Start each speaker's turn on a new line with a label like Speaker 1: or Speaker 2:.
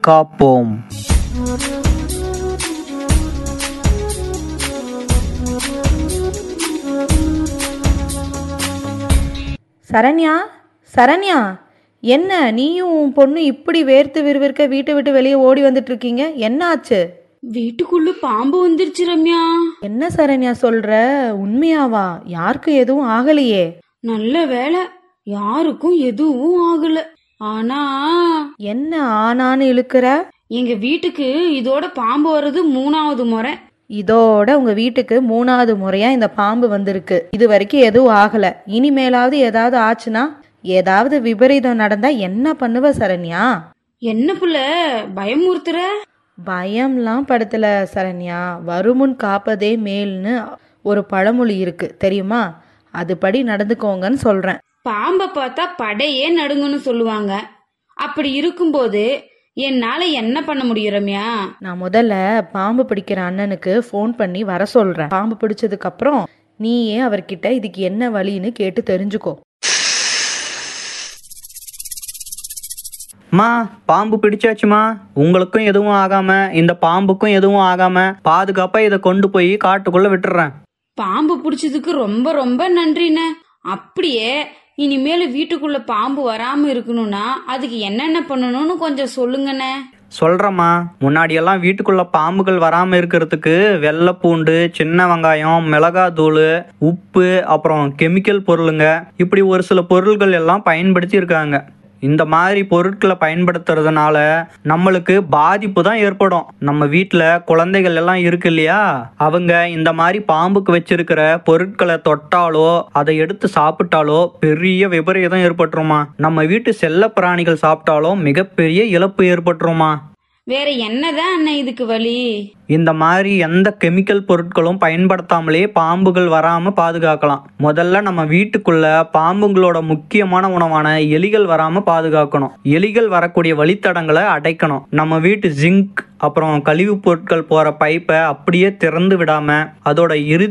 Speaker 1: காப்போம்
Speaker 2: சரண்யா சரண்யா என்ன நீயும் உன் பொண்ணு இப்படி வேர்த்து விறுவிறுக்க வீட்டை விட்டு வெளியே ஓடி வந்துட்டு இருக்கீங்க என்ன ஆச்சு
Speaker 3: வீட்டுக்குள்ள பாம்பு வந்துருச்சு ரம்யா
Speaker 2: என்ன சரண்யா சொல்ற உண்மையாவா யாருக்கும் எதுவும் ஆகலையே
Speaker 3: நல்ல வேலை யாருக்கும் எதுவும் ஆகல ஆனா
Speaker 2: என்ன ஆனான்னு இழுக்கிற
Speaker 3: எங்க வீட்டுக்கு இதோட பாம்பு வர்றது மூணாவது முறை
Speaker 2: இதோட உங்க வீட்டுக்கு மூணாவது முறையா இந்த பாம்பு வந்திருக்கு இது வரைக்கும் எதுவும் ஆகல இனிமேலாவது ஏதாவது ஆச்சுன்னா ஏதாவது விபரீதம் நடந்தா என்ன பண்ணுவ சரண்யா
Speaker 3: என்ன புள்ள பயமுறுத்துற
Speaker 2: பயம்லாம் படுத்தல சரண்யா வருமுன் காப்பதே மேல்னு ஒரு பழமொழி இருக்கு தெரியுமா அதுபடி நடந்துக்கோங்கன்னு சொல்றேன்
Speaker 3: பாம்பை பார்த்தா படையே நடுங்குன்னு சொல்லுவாங்க அப்படி இருக்கும்போது என்னால என்ன பண்ண முடியும் ரம்யா
Speaker 2: நான் முதல்ல பாம்பு பிடிக்கிற அண்ணனுக்கு ஃபோன் பண்ணி வர சொல்றேன் பாம்பு பிடிச்சதுக்கு அப்புறம் நீயே அவர்கிட்ட இதுக்கு என்ன வழின்னு கேட்டு தெரிஞ்சுக்கோ
Speaker 1: மா பாம்பு பிடிச்சாச்சுமா உங்களுக்கும் எதுவும் ஆகாம இந்த பாம்புக்கும் எதுவும் ஆகாம பாதுகாப்பா இதை கொண்டு போய் காட்டுக்குள்ள விட்டுறேன்
Speaker 3: பாம்பு பிடிச்சதுக்கு ரொம்ப ரொம்ப நன்றிண்ணே அப்படியே இனிமேல் வீட்டுக்குள்ள பாம்பு வராம இருக்கணும்னா அதுக்கு என்னென்ன பண்ணணும்னு கொஞ்சம் சொல்லுங்கண்ணே
Speaker 1: சொல்றேம்மா முன்னாடியெல்லாம் வீட்டுக்குள்ள பாம்புகள் வராம இருக்கிறதுக்கு வெள்ளை பூண்டு சின்ன வெங்காயம் மிளகாத்தூள் உப்பு அப்புறம் கெமிக்கல் பொருளுங்க இப்படி ஒரு சில பொருள்கள் எல்லாம் பயன்படுத்தி இருக்காங்க இந்த மாதிரி பொருட்களை பயன்படுத்துறதுனால நம்மளுக்கு பாதிப்பு தான் ஏற்படும் நம்ம வீட்டில் குழந்தைகள் எல்லாம் இருக்கு இல்லையா அவங்க இந்த மாதிரி பாம்புக்கு வச்சிருக்கிற பொருட்களை தொட்டாலோ அதை எடுத்து சாப்பிட்டாலோ பெரிய விபரீதம் ஏற்பட்டுருமா நம்ம வீட்டு செல்ல பிராணிகள் சாப்பிட்டாலோ மிகப்பெரிய இழப்பு ஏற்பட்டுருமா
Speaker 3: வேற என்னதான் அண்ணன் இதுக்கு வழி
Speaker 1: இந்த மாதிரி எந்த கெமிக்கல் பொருட்களும் பயன்படுத்தாமலே பாம்புகள் வராம பாதுகாக்கலாம் முதல்ல நம்ம வீட்டுக்குள்ள பாம்புங்களோட முக்கியமான உணவான எலிகள் வராம பாதுகாக்கணும் எலிகள் வரக்கூடிய வழித்தடங்களை அடைக்கணும் நம்ம வீட்டு ஜிங்க் அப்புறம் கழிவுப் பொருட்கள் போற பைப்பை அப்படியே திறந்து விடாம அதோட இறுதி